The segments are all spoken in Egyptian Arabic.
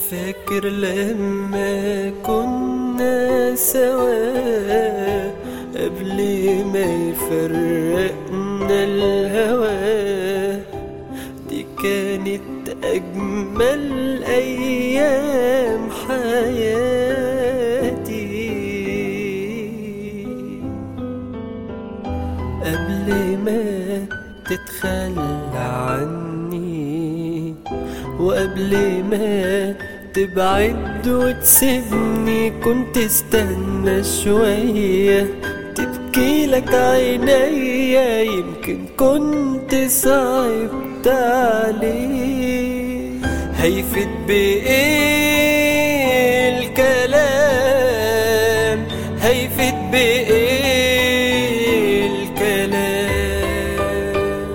فاكر لما كنا سوا قبل ما يفرقنا الهوى دي كانت أجمل أيام حياتي قبل ما تتخلى عني وقبل ما تبعد وتسيبني كنت استنى شوية تبكي لك عينيا يمكن كنت صعبت عليك هيفيد بإيه الكلام هيفيد بإيه الكلام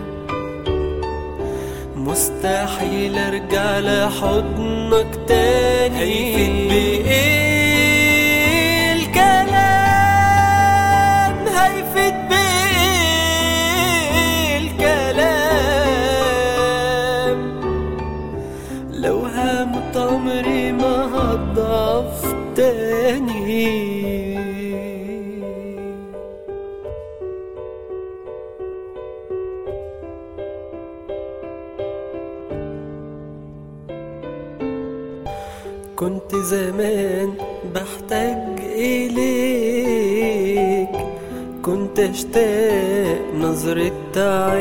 مستحيل ارجع لحضنك تاني هيفيد بايه الكلام هيفيد بايه الكلام لو هموت عمري ما هضعف تاني كنت زمان بحتاج إليك كنت أشتاق نظرة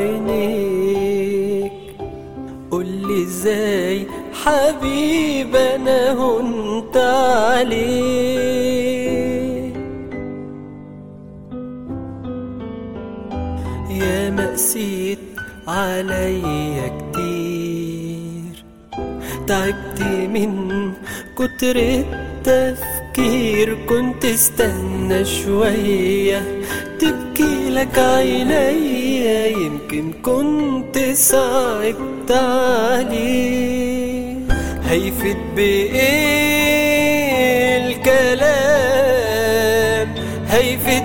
عينيك قولي ازاي حبيب أنا هنت عليك يا مقسيت عليا كتير تعبت من كتر التفكير كنت استنى شوية تبكي لك عينيا يمكن كنت صعبت عليه هيفيد بإيه الكلام هيفيد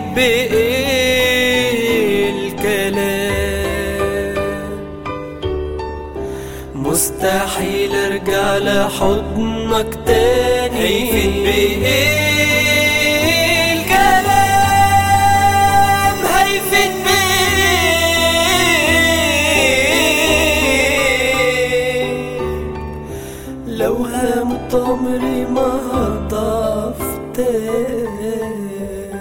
بإيه الكلام مستحيل ارجع لحضنك تاني هيفيد بايه الكلام هيفيد بايه لو هموت عمري ما هضعف تاني